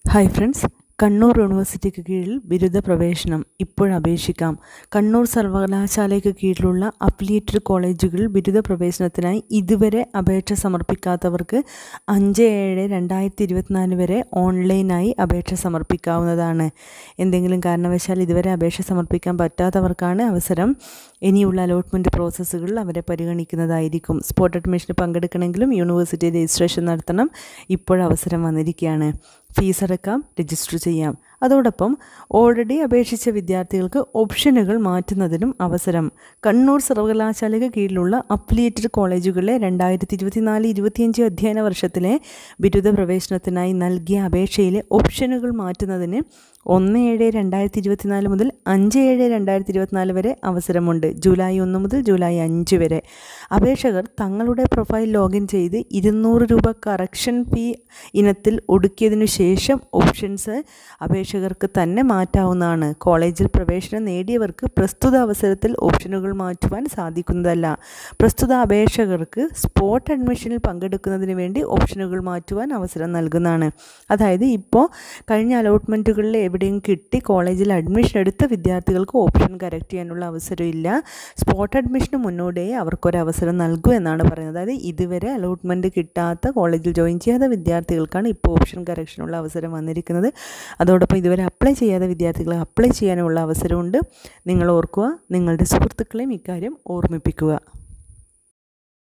hi friends Kannur യൂണിവേഴ്സിറ്റിക്ക് കീഴിൽ ബിരുദ പ്രവേശനം ഇപ്പോഴപേക്ഷിക്കാം കണ്ണൂർ സർവകലാശാലയ്ക്ക് കീഴിലുള്ള അഫിലിയേറ്റഡ് കോളേജുകളിൽ ബിരുദ പ്രവേശനത്തിനായി ഇതുവരെ അപേക്ഷ സമർപ്പിക്കാത്തവർക്ക് അഞ്ച് ഏഴ് രണ്ടായിരത്തി ഇരുപത്തിനാല് വരെ ഓൺലൈനായി അപേക്ഷ സമർപ്പിക്കാവുന്നതാണ് എന്തെങ്കിലും കാരണവശാൽ ഇതുവരെ അപേക്ഷ സമർപ്പിക്കാൻ പറ്റാത്തവർക്കാണ് അവസരം ഇനിയുള്ള അലോട്ട്മെൻറ്റ് പ്രോസസ്സുകളിൽ അവരെ പരിഗണിക്കുന്നതായിരിക്കും സ്പോട്ട് അഡ്മിഷന് പങ്കെടുക്കണമെങ്കിലും യൂണിവേഴ്സിറ്റി രജിസ്ട്രേഷൻ നടത്തണം ഇപ്പോഴവസരം വന്നിരിക്കുകയാണ് ഫീസ് അടക്കാം രജിസ്റ്റർ ചെയ്യാം അതോടൊപ്പം ഓൾറെഡി അപേക്ഷിച്ച വിദ്യാർത്ഥികൾക്ക് ഓപ്ഷനുകൾ മാറ്റുന്നതിനും അവസരം കണ്ണൂർ സർവകലാശാലയ്ക്ക് കീഴിലുള്ള അഫിലിയേറ്റഡ് കോളേജുകളിലെ രണ്ടായിരത്തി ഇരുപത്തിനാല് ഇരുപത്തിയഞ്ച് അധ്യയന വർഷത്തിലെ ബിരുദ പ്രവേശനത്തിനായി നൽകിയ അപേക്ഷയിലെ ഓപ്ഷനുകൾ മാറ്റുന്നതിന് ഒന്ന് ഏഴ് രണ്ടായിരത്തി ഇരുപത്തിനാല് മുതൽ അഞ്ച് ഏഴ് രണ്ടായിരത്തി ഇരുപത്തിനാല് വരെ അവസരമുണ്ട് ജൂലൈ ഒന്ന് മുതൽ ജൂലൈ അഞ്ച് വരെ അപേക്ഷകർ തങ്ങളുടെ പ്രൊഫൈൽ ലോഗിൻ ചെയ്ത് ഇരുന്നൂറ് രൂപ കറക്ഷൻ ഫീ ഇനത്തിൽ ഒടുക്കിയതിനു ശേഷം ഓപ്ഷൻസ് അപേക്ഷകർക്ക് തന്നെ മാറ്റാവുന്നതാണ് കോളേജിൽ പ്രവേശനം നേടിയവർക്ക് പ്രസ്തുത അവസരത്തിൽ ഓപ്ഷനുകൾ മാറ്റുവാൻ സാധിക്കുന്നതല്ല പ്രസ്തുത അപേക്ഷകർക്ക് സ്പോട്ട് അഡ്മിഷനിൽ പങ്കെടുക്കുന്നതിന് വേണ്ടി ഓപ്ഷനുകൾ മാറ്റുവാൻ അവസരം നൽകുന്നതാണ് അതായത് ഇപ്പോൾ കഴിഞ്ഞ അലോട്ട്മെൻറ്റുകളിൽ എവിടെയും കിട്ടി കോളേജിൽ അഡ്മിഷൻ എടുത്ത വിദ്യാർത്ഥികൾക്ക് ഓപ്ഷൻ കറക്റ്റ് ചെയ്യാനുള്ള അവസരമില്ല സ്പോട്ട് അഡ്മിഷന് മുന്നോടിയായി അവർക്കൊരു അവസരം നൽകൂ എന്നാണ് പറയുന്നത് അതായത് ഇതുവരെ അലോട്ട്മെൻറ്റ് കിട്ടാത്ത കോളേജിൽ ജോയിൻ ചെയ്യാത്ത വിദ്യാർത്ഥികൾക്കാണ് ഇപ്പോൾ ഓപ്ഷൻ കറക്ഷനുള്ള അവസരം വന്നിരിക്കുന്നത് അതോടൊപ്പം ഇതുവരെ അപ്ലൈ ചെയ്യാത്ത വിദ്യാർത്ഥികൾ അപ്ലൈ ചെയ്യാനുള്ള അവസരമുണ്ട് നിങ്ങൾ ഓർക്കുക നിങ്ങളുടെ സുഹൃത്തുക്കളെയും ഇക്കാര്യം ഓർമ്മിപ്പിക്കുക